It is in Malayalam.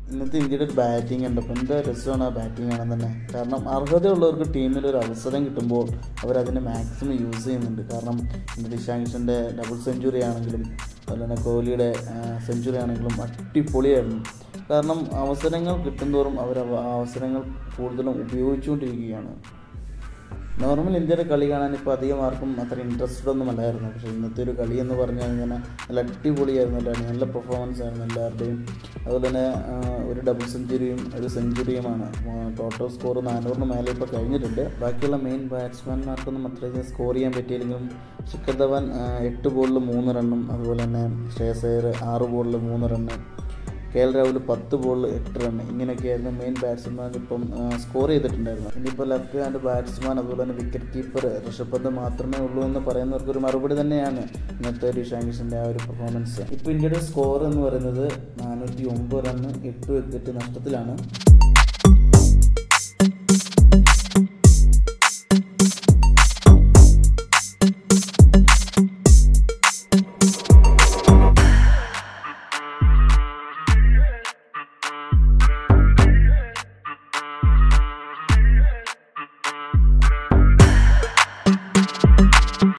ഇന്നത്തെ ഇന്ത്യയുടെ ഒരു ബാറ്റിംഗ് കണ്ടപ്പോൾ എന്താ രസമാണ് ആ ബാറ്റിംഗ് കാണാൻ തന്നെ കാരണം അർഹതയുള്ളവർക്ക് ടീമിൽ ഒരു അവസരം കിട്ടുമ്പോൾ അവരതിനെ മാക്സിമം യൂസ് ചെയ്യുന്നുണ്ട് കാരണം ഇന്നത്തെ ഇഷാൻ കിഷൻ്റെ ഡബിൾ സെഞ്ചുറി ആണെങ്കിലും അതുപോലെ തന്നെ കോഹ്ലിയുടെ സെഞ്ചുറി ആണെങ്കിലും അടിപൊളിയായിരുന്നു കാരണം അവസരങ്ങൾ കിട്ടുന്തോറും അവർ ആ അവസരങ്ങൾ കൂടുതലും ഉപയോഗിച്ചുകൊണ്ടിരിക്കുകയാണ് നോർമൽ ഇന്ത്യയുടെ കളി കാണാൻ ഇപ്പോൾ അധികം ആർക്കും അത്ര ഇൻട്രസ്റ്റഡ് ഒന്നും അല്ലായിരുന്നു പക്ഷേ ഇന്നത്തെ ഒരു കളി എന്ന് പറഞ്ഞു കഴിഞ്ഞാൽ നല്ല അടിപൊളിയായിരുന്നു എല്ലാവരും നല്ല പെർഫോമൻസ് ആയിരുന്നു എല്ലാവരുടെയും അതുപോലെ തന്നെ ആ, ഒരു ഡബിൾ സെഞ്ചുറിയും ഒരു സെഞ്ചുറിയുമാണ് ടോട്ടൽ സ്കോർ നാനൂറിന് മേലെ ഇപ്പോൾ കഴിഞ്ഞിട്ടുണ്ട് ബാക്കിയുള്ള മെയിൻ ബാറ്റ്സ്മാൻമാർക്കൊന്നും അത്രയ്ക്ക് സ്കോർ ചെയ്യാൻ പറ്റിയില്ലെങ്കിലും ശിഖർ ധവാൻ ആ, എട്ട് ബോളിൽ മൂന്ന് റണ്ണും അതുപോലെ തന്നെ ശ്രേയസ് അയ്യർ ആറ് ബോളിൽ മൂന്ന് റണ്ണ് കെ എൽ രാഹുൽ പത്ത് ബോളിൽ എട്ട് റൺ ഇങ്ങനെയൊക്കെയായിരുന്നു മെയിൻ ബാറ്റ്സ്മാൻ ഇപ്പം സ്കോർ ചെയ്തിട്ടുണ്ടായിരുന്നു ഇനിയിപ്പോൾ ലെഫ്റ്റ് ഹാൻഡ് ബാറ്റ്സ്മാൻ അതുപോലെ തന്നെ വിക്കറ്റ് കീപ്പർ ഋഷഭ് പന്ത് മാത്രമേ ഉള്ളൂ എന്ന് പറയുന്നവർക്ക് ഒരു മറുപടി തന്നെയാണ് ഇന്നത്തെ ഒരു ഇഷാൻ കിഷൻ്റെ ആ ഒരു പെർഫോമൻസ് ഇപ്പോൾ ഇന്ത്യയുടെ സ്കോർ എന്ന് പറയുന്നത് നാനൂറ്റി ഒമ്പത് റണ്ണ് എട്ട് വിക്കറ്റ് നഷ്ടത്തിലാണ്